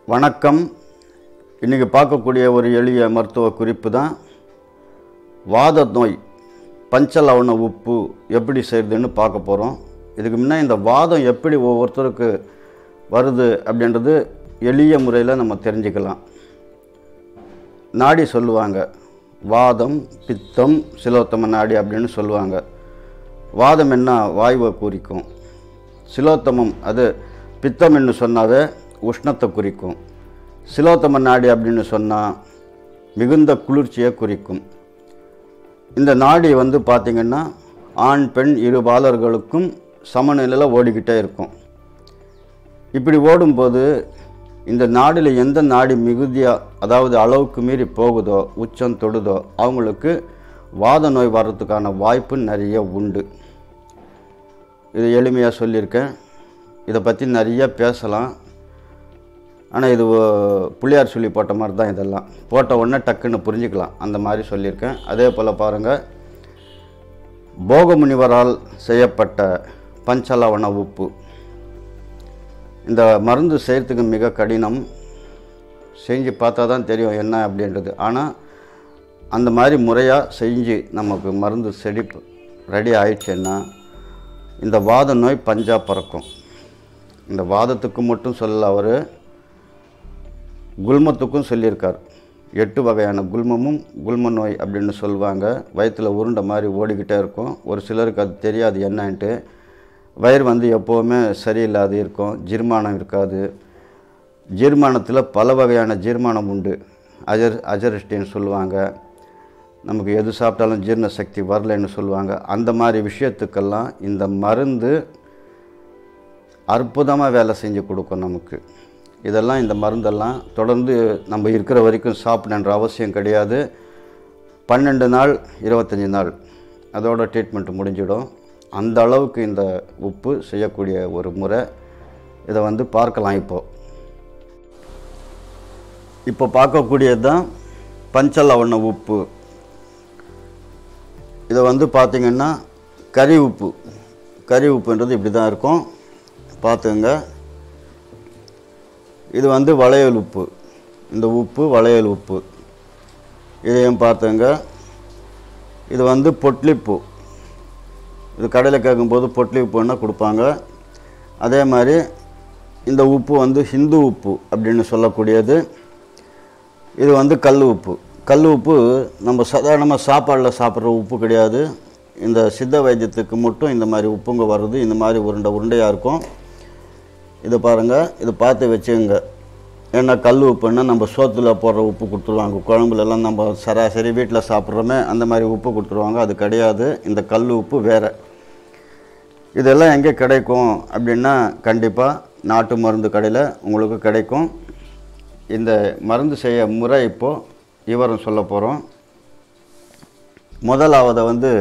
வணக்கம் இன்றைக்கி பார்க்கக்கூடிய ஒரு எளிய மருத்துவ குறிப்பு தான் வாத நோய் பஞ்சலவண உப்பு எப்படி செய்கிறதுன்னு பார்க்க போகிறோம் இதுக்கு முன்னே இந்த வாதம் எப்படி ஒவ்வொருத்தருக்கு வருது அப்படின்றது எளிய முறையில் நம்ம தெரிஞ்சுக்கலாம் நாடி சொல்லுவாங்க வாதம் பித்தம் சிலோத்தம நாடி அப்படின்னு சொல்லுவாங்க வாதம் என்ன வாயுவை குறிக்கும் சிலோத்தமம் அது பித்தம் என்று சொன்னாவே உஷ்ணத்தை குறிக்கும் சிலோத்தம நாடி அப்படின்னு சொன்னால் மிகுந்த குளிர்ச்சியை குறிக்கும் இந்த நாடி வந்து பார்த்திங்கன்னா ஆண் பெண் இரு பாலர்களுக்கும் சமநிலையில் ஓடிக்கிட்டே இருக்கும் இப்படி ஓடும்போது இந்த நாடில் எந்த நாடி மிகுதியாக அதாவது அளவுக்கு மீறி போகுதோ உச்சம் தொடுதோ அவங்களுக்கு வாத நோய் வர்றதுக்கான வாய்ப்பு நிறைய உண்டு இது எளிமையாக சொல்லியிருக்கேன் இதை பற்றி நிறைய பேசலாம் ஆனால் இது ஒ- புள்ளியார் சொல்லி போட்ட மாதிரி தான் இதெல்லாம் போட்ட உடனே டக்குன்னு புரிஞ்சுக்கலாம் அந்த மாதிரி சொல்லியிருக்கேன் அதே போல் பாருங்கள் போகமுனிவரால் செய்யப்பட்ட பஞ்சலவண உப்பு இந்த மருந்து செய்கிறதுக்கு மிக கடினம் செஞ்சு பார்த்தா தான் தெரியும் என்ன அப்படின்றது ஆனால் அந்த மாதிரி முறையாக செஞ்சு நமக்கு மருந்து செடிப்பு ரெடி ஆயிடுச்சுன்னா இந்த வாத நோய் பஞ்சா பறக்கும் இந்த வாதத்துக்கு மட்டும் சொல்லல அவர் குல்மத்துக்கும் சொல்லியிருக்கார் எட்டு வகையான குல்மமும் குல்ம நோய் அப்படின்னு சொல்லுவாங்க வயிற்றில் உருண்டை மாதிரி ஓடிக்கிட்டே இருக்கும் ஒரு சிலருக்கு அது தெரியாது என்னன்ட்டு வயிறு வந்து எப்போவுமே சரியில்லாது இருக்கும் ஜீர்மானம் இருக்காது ஜீர்மானத்தில் பல வகையான ஜீர்மானம் உண்டு அஜர் அஜரிஷ்டின்னு சொல்லுவாங்க நமக்கு எது சாப்பிட்டாலும் ஜீரண சக்தி வரலைன்னு சொல்லுவாங்க அந்த மாதிரி விஷயத்துக்கெல்லாம் இந்த மருந்து அற்புதமாக வேலை செஞ்சு கொடுக்கும் நமக்கு இதெல்லாம் இந்த மருந்தெல்லாம் தொடர்ந்து நம்ம இருக்கிற வரைக்கும் சாப்பிடன்ற அவசியம் கிடையாது பன்னெண்டு நாள் இருபத்தஞ்சி நாள் அதோட ட்ரீட்மெண்ட் முடிஞ்சிடும் அந்த அளவுக்கு இந்த உப்பு செய்யக்கூடிய ஒரு முறை இதை வந்து பார்க்கலாம் இப்போது இப்போ பார்க்கக்கூடியது தான் பஞ்சலவண உப்பு இதை வந்து பார்த்திங்கன்னா கறி உப்பு கறி உப்புன்றது இப்படி தான் இருக்கும் பார்த்துங்க இது வந்து வளையல் உப்பு இந்த உப்பு வளையல் உப்பு இதையும் பார்த்துங்க இது வந்து பொட்லிப்பூ இது கடையில் கேட்கும்போது பொட்லி உப்புன்னா கொடுப்பாங்க அதே மாதிரி இந்த உப்பு வந்து ஹிந்து உப்பு அப்படின்னு சொல்லக்கூடியது இது வந்து கல் உப்பு கல் உப்பு நம்ம சாதாரணமாக சாப்பாடில் சாப்பிட்ற உப்பு கிடையாது இந்த சித்த வைத்தியத்துக்கு மட்டும் இந்த மாதிரி உப்புங்க வருது இந்த மாதிரி உருண்டை உருண்டையாக இருக்கும் இது பாருங்கள் இது பார்த்து வச்சுங்க ஏன்னா கல் உப்புன்னா நம்ம சோத்துல போடுற உப்பு கொடுத்துருவாங்க குழம்புலலாம் நம்ம சராசரி வீட்டில் சாப்பிட்றோமே அந்த மாதிரி உப்பு கொடுத்துருவாங்க அது கிடையாது இந்த கல் உப்பு வேறு இதெல்லாம் எங்கே கிடைக்கும் அப்படின்னா கண்டிப்பாக நாட்டு மருந்து கடையில் உங்களுக்கு கிடைக்கும் இந்த மருந்து செய்ய முறை இப்போது விவரம் சொல்ல போகிறோம் முதலாவதை வந்து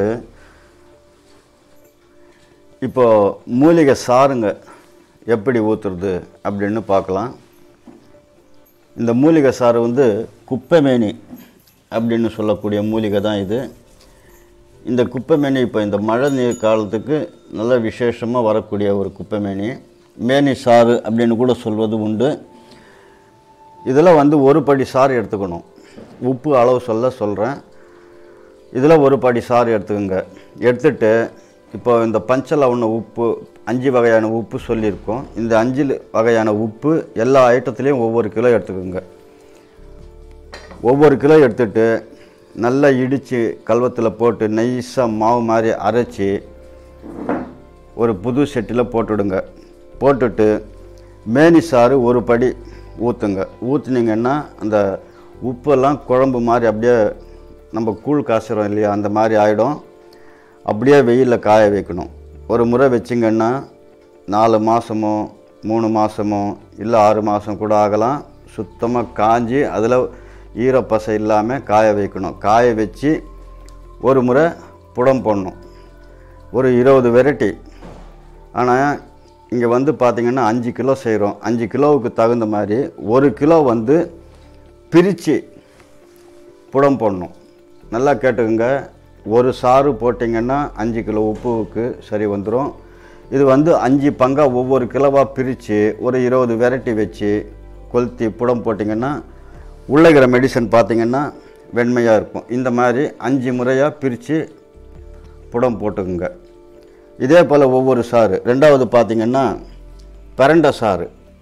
இப்போ மூலிகை சாறுங்க எப்படி ஊற்றுறது அப்படின்னு பார்க்கலாம் இந்த மூலிகை சாறு வந்து குப்பைமேனி அப்படின்னு சொல்லக்கூடிய மூலிகை தான் இது இந்த குப்பைமேனி இப்போ இந்த மழை நீர் காலத்துக்கு நல்ல விசேஷமாக வரக்கூடிய ஒரு குப்பைமேனி மேனி சாறு அப்படின்னு கூட சொல்வது உண்டு இதில் வந்து ஒரு படி சாறு எடுத்துக்கணும் உப்பு அளவு சொல்ல சொல்கிறேன் இதில் ஒரு படி சாறு எடுத்துக்கோங்க எடுத்துட்டு இப்போ இந்த பஞ்சலவண உப்பு அஞ்சு வகையான உப்பு சொல்லியிருக்கோம் இந்த அஞ்சு வகையான உப்பு எல்லா ஐட்டத்துலேயும் ஒவ்வொரு கிலோ எடுத்துக்கோங்க ஒவ்வொரு கிலோ எடுத்துட்டு நல்லா இடித்து கல்வத்தில் போட்டு நைஸாக மாவு மாதிரி அரைச்சி ஒரு புது செட்டில் போட்டுடுங்க போட்டுட்டு மேனி சாறு ஒரு படி ஊற்றுங்க ஊற்றுனீங்கன்னா அந்த உப்பெல்லாம் குழம்பு மாதிரி அப்படியே நம்ம கூழ் காசுறோம் இல்லையா அந்த மாதிரி ஆகிடும் அப்படியே வெயிலில் காய வைக்கணும் ஒரு முறை வச்சிங்கன்னா நாலு மாதமோ மூணு மாதமோ இல்லை ஆறு மாதம் கூட ஆகலாம் சுத்தமாக காஞ்சி அதில் ஈரப்பசை இல்லாமல் காய வைக்கணும் காய வச்சு ஒரு முறை புடம் போடணும் ஒரு இருபது வெரைட்டி ஆனால் இங்கே வந்து பார்த்திங்கன்னா அஞ்சு கிலோ செய்கிறோம் அஞ்சு கிலோவுக்கு தகுந்த மாதிரி ஒரு கிலோ வந்து பிரித்து புடம் போடணும் நல்லா கேட்டுக்கோங்க ஒரு சாறு போட்டிங்கன்னா அஞ்சு கிலோ உப்புவுக்கு சரி வந்துடும் இது வந்து அஞ்சு பங்காக ஒவ்வொரு கிலோவாக பிரித்து ஒரு இருபது வெரைட்டி வச்சு கொளுத்தி புடம் போட்டிங்கன்னா உள்ளே இருக்கிற மெடிசன் பார்த்தீங்கன்னா வெண்மையாக இருக்கும் இந்த மாதிரி அஞ்சு முறையாக பிரித்து புடம் போட்டுக்குங்க இதே போல் ஒவ்வொரு சாறு ரெண்டாவது பார்த்தீங்கன்னா பிரண்டை சாறு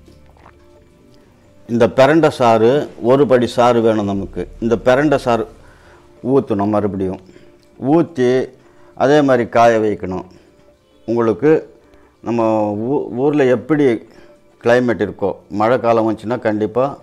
இந்த பிரண்டை சாறு ஒரு படி சாறு வேணும் நமக்கு இந்த பிரண்டை சாறு ஊற்றணும் மறுபடியும் ஊற்றி அதே மாதிரி காய வைக்கணும் உங்களுக்கு நம்ம ஊ ஊரில் எப்படி climate இருக்கோ மழை காலம் வந்துச்சுன்னா கண்டிப்பாக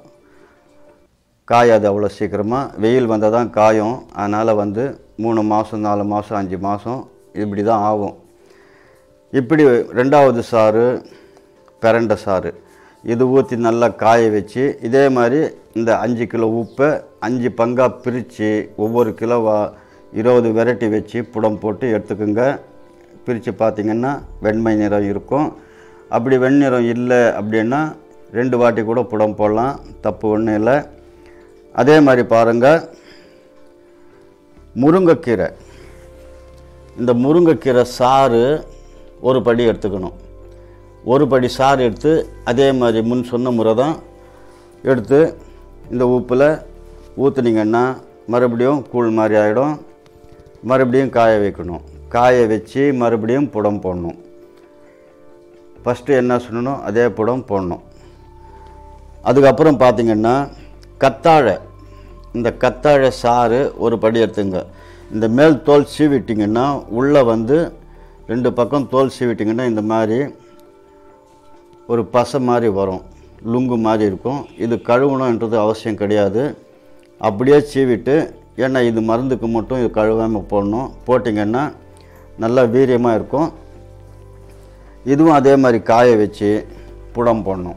காயாது அவ்வளோ சீக்கிரமாக வெயில் வந்தால் தான் காயும் அதனால் வந்து மூணு மாதம் நாலு மாதம் அஞ்சு மாதம் இப்படி தான் ஆகும் இப்படி ரெண்டாவது சாறு பிரண்டை சாறு இது ஊற்றி நல்லா காய வச்சு இதே மாதிரி இந்த அஞ்சு கிலோ உப்பை அஞ்சு பங்காக பிரித்து ஒவ்வொரு கிலோவா இருபது வெரைட்டி வச்சு புடம் போட்டு எடுத்துக்கோங்க பிரித்து பார்த்தீங்கன்னா வெண்மை நிறம் இருக்கும் அப்படி வெண்ணிறம் இல்லை அப்படின்னா ரெண்டு வாட்டி கூட புடம் போடலாம் தப்பு ஒன்றும் இல்லை அதே மாதிரி பாருங்கள் முருங்கைக்கீரை இந்த முருங்கைக்கீரை சாறு ஒரு படி எடுத்துக்கணும் ஒரு படி சாறு எடுத்து அதே மாதிரி முன் சொன்ன முறை தான் எடுத்து இந்த உப்பில் ஊற்றுனீங்கன்னா மறுபடியும் கூழ் மாதிரி ஆகிடும் மறுபடியும் காய வைக்கணும் காய வச்சு மறுபடியும் புடம் போடணும் ஃபஸ்ட்டு என்ன சொல்லணும் அதே புடம் போடணும் அதுக்கப்புறம் பார்த்தீங்கன்னா கத்தாழை இந்த கத்தாழை சாறு ஒரு படி எடுத்துங்க இந்த மேல் தோல் சீவிட்டிங்கன்னா உள்ளே வந்து ரெண்டு பக்கம் தோல் சீவிட்டிங்கன்னா இந்த மாதிரி ஒரு பசை மாதிரி வரும் லுங்கு மாதிரி இருக்கும் இது கழுவணுன்றது அவசியம் கிடையாது அப்படியே சீவிட்டு ஏன்னா இது மருந்துக்கு மட்டும் இது கழுவாமல் போடணும் போட்டிங்கன்னா நல்லா வீரியமாக இருக்கும் இதுவும் அதே மாதிரி காய வச்சு புடம் போடணும்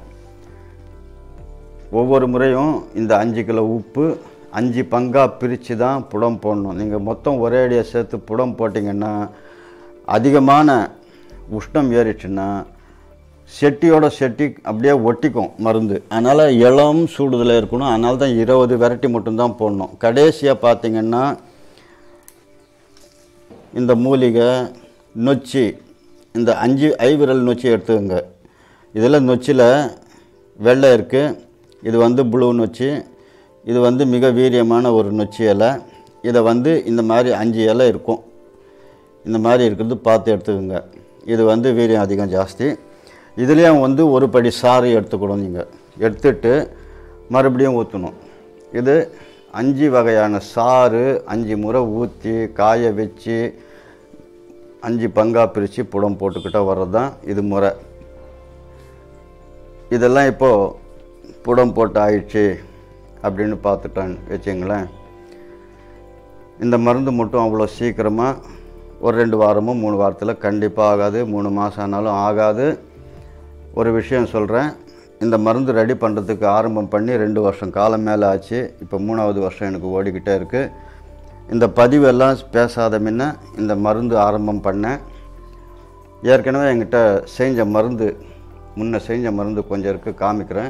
ஒவ்வொரு முறையும் இந்த அஞ்சு கிலோ உப்பு அஞ்சு பங்காக பிரித்து தான் புடம் போடணும் நீங்கள் மொத்தம் ஒரே அடியாக சேர்த்து புடம் போட்டிங்கன்னா அதிகமான உஷ்ணம் ஏறிச்சுன்னா செட்டியோட செட்டி அப்படியே ஒட்டிக்கும் மருந்து அதனால் இளம் சூடுதல் இருக்கணும் அதனால தான் இருபது வெரைட்டி மட்டும்தான் போடணும் கடைசியாக பார்த்தீங்கன்னா இந்த மூலிகை நொச்சி இந்த அஞ்சு ஐவிரல் நொச்சி எடுத்துக்கோங்க இதில் நொச்சியில் வெள்ளை இருக்குது இது வந்து ப்ளூ நொச்சி இது வந்து மிக வீரியமான ஒரு நொச்சி இலை இதை வந்து இந்த மாதிரி அஞ்சு இலை இருக்கும் இந்த மாதிரி இருக்கிறது பார்த்து எடுத்துக்கோங்க இது வந்து வீரியம் அதிகம் ஜாஸ்தி இதுலேயும் வந்து ஒரு படி சாறு எடுத்துக்கணும் நீங்கள் எடுத்துட்டு மறுபடியும் ஊற்றணும் இது அஞ்சு வகையான சாறு அஞ்சு முறை ஊற்றி காய வச்சு அஞ்சு பங்காக பிரித்து புடம் போட்டுக்கிட்ட வர்றது தான் இது முறை இதெல்லாம் இப்போது புடம் போட்டு ஆயிடுச்சு அப்படின்னு பார்த்துட்டான்னு வச்சுங்களேன் இந்த மருந்து மட்டும் அவ்வளோ சீக்கிரமாக ஒரு ரெண்டு வாரமோ மூணு வாரத்தில் கண்டிப்பாக ஆகாது மூணு மாதம் ஆனாலும் ஆகாது ஒரு விஷயம் சொல்கிறேன் இந்த மருந்து ரெடி பண்ணுறதுக்கு ஆரம்பம் பண்ணி ரெண்டு வருஷம் காலம் மேலே ஆச்சு இப்போ மூணாவது வருஷம் எனக்கு ஓடிக்கிட்டே இருக்குது இந்த பதிவெல்லாம் பேசாத முன்ன இந்த மருந்து ஆரம்பம் பண்ணேன் ஏற்கனவே என்கிட்ட செஞ்ச மருந்து முன்ன செஞ்ச மருந்து கொஞ்சம் இருக்குது காமிக்கிறேன்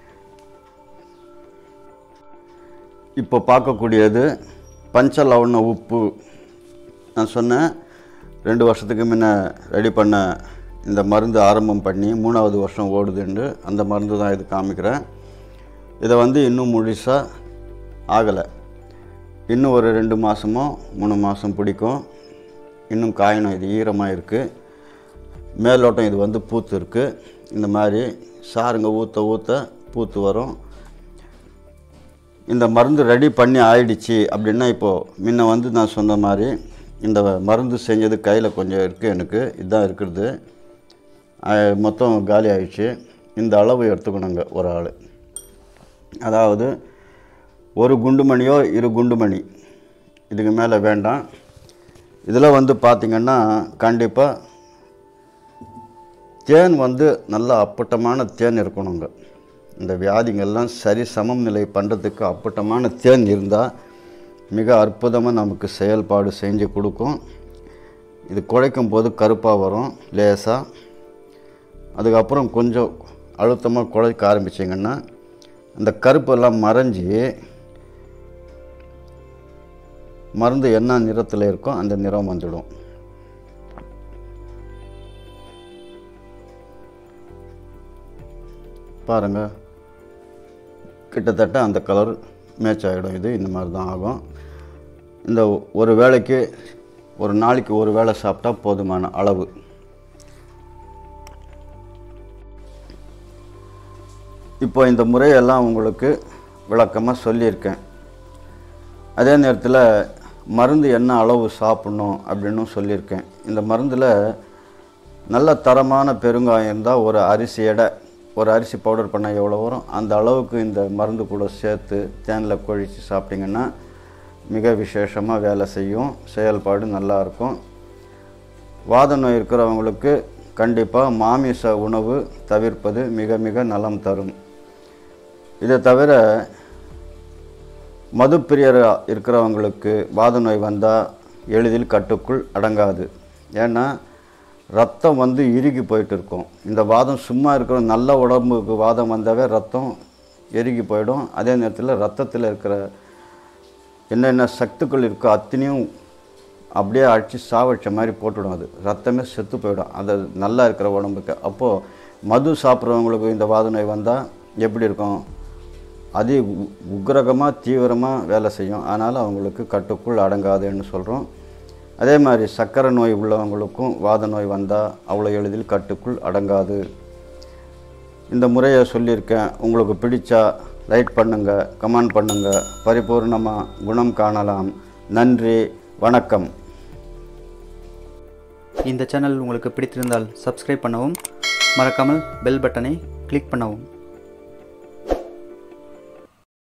இப்போ பார்க்கக்கூடியது பஞ்சலவண உப்பு நான் சொன்னேன் ரெண்டு வருஷத்துக்கு முன்ன ரெடி பண்ண இந்த மருந்து ஆரம்பம் பண்ணி மூணாவது வருஷம் ஓடுதுன்னு அந்த மருந்து தான் இது காமிக்கிறேன் இதை வந்து இன்னும் முழுசாக ஆகலை இன்னும் ஒரு ரெண்டு மாதமோ மூணு மாதம் பிடிக்கும் இன்னும் காயணும் இது ஈரமாக இருக்குது மேலோட்டம் இது வந்து பூத்து இருக்குது இந்த மாதிரி சாருங்க ஊற்ற ஊற்ற பூத்து வரும் இந்த மருந்து ரெடி பண்ணி ஆயிடுச்சு அப்படின்னா இப்போது முன்ன வந்து நான் சொன்ன மாதிரி இந்த மருந்து செஞ்சது கையில் கொஞ்சம் இருக்குது எனக்கு இதுதான் இருக்கிறது அஹ், மொத்தம் காலி ஆயிடுச்சு இந்த அளவு எடுத்துக்கணுங்க ஒரு ஆள் அதாவது ஒரு குண்டுமணியோ இரு குண்டுமணி இதுக்கு மேலே வேண்டாம் இதில் வந்து பார்த்திங்கன்னா கண்டிப்பாக தேன் வந்து நல்ல அப்பட்டமான தேன் இருக்கணுங்க இந்த வியாதிங்கள்லாம் சரி சமம் நிலை பண்ணுறதுக்கு அப்பட்டமான தேன் இருந்தால் மிக அற்புதமாக நமக்கு செயல்பாடு செஞ்சு கொடுக்கும் இது குழைக்கும் போது கருப்பாக வரும் லேசாக அதுக்கப்புறம் கொஞ்சம் அழுத்தமாக குழைக்க ஆரம்பிச்சிங்கன்னா அந்த கருப்பெல்லாம் மறைஞ்சி மருந்து என்ன நிறத்தில் இருக்கோ அந்த நிறம் வந்துடும் பாருங்க கிட்டத்தட்ட அந்த கலர் மேட்ச் ஆகிடும் இது இந்த மாதிரி தான் ஆகும் இந்த ஒரு வேளைக்கு ஒரு நாளைக்கு ஒரு வேளை சாப்பிட்டா போதுமான அளவு இப்போ இந்த முறையெல்லாம் உங்களுக்கு விளக்கமாக சொல்லியிருக்கேன் அதே நேரத்தில் மருந்து என்ன அளவு சாப்பிடணும் அப்படின்னு சொல்லியிருக்கேன் இந்த மருந்தில் நல்ல தரமான பெருங்காயம் இருந்தால் ஒரு அரிசி எடை ஒரு அரிசி பவுடர் பண்ணால் எவ்வளோ வரும் அந்த அளவுக்கு இந்த மருந்து கூட சேர்த்து தேனில் கொழித்து சாப்பிட்டிங்கன்னா மிக விசேஷமாக வேலை செய்யும் செயல்பாடு நல்லாயிருக்கும் வாத நோய் இருக்கிறவங்களுக்கு கண்டிப்பாக மாமிச உணவு தவிர்ப்பது மிக மிக நலம் தரும் இதை தவிர மதுப்பிரியர் இருக்கிறவங்களுக்கு வாத நோய் வந்தால் எளிதில் கட்டுக்குள் அடங்காது ஏன்னா ரத்தம் வந்து இறுகி போயிட்டு இருக்கும் இந்த வாதம் சும்மா இருக்கிற நல்ல உடம்புக்கு வாதம் வந்தாவே ரத்தம் எருகி போயிடும் அதே நேரத்தில் ரத்தத்தில் இருக்கிற என்னென்ன சத்துக்கள் இருக்கோ அத்தனையும் அப்படியே அடித்து சாவடிச்ச மாதிரி போட்டுடும் அது ரத்தமே செத்து போயிடும் அது நல்லா இருக்கிற உடம்புக்கு அப்போது மது சாப்பிட்றவங்களுக்கு இந்த வாத நோய் வந்தால் எப்படி இருக்கும் அதி உ- உக்கிரகமாக தீவிரமாக வேலை செய்யும் அதனால் அவங்களுக்கு கட்டுக்குள் அடங்காதுன்னு சொல்கிறோம் அதே மாதிரி சர்க்கரை நோய் உள்ளவங்களுக்கும் வாத நோய் வந்தால் அவ்வளோ எளிதில் கட்டுக்குள் அடங்காது இந்த முறையை சொல்லியிருக்கேன் உங்களுக்கு பிடிச்சா லைக் பண்ணுங்கள் கமெண்ட் பண்ணுங்கள் பரிபூர்ணமாக குணம் காணலாம் நன்றி வணக்கம் இந்த சேனல் உங்களுக்கு பிடித்திருந்தால் சப்ஸ்கிரைப் பண்ணவும் மறக்காமல் பெல் பட்டனை கிளிக் பண்ணவும்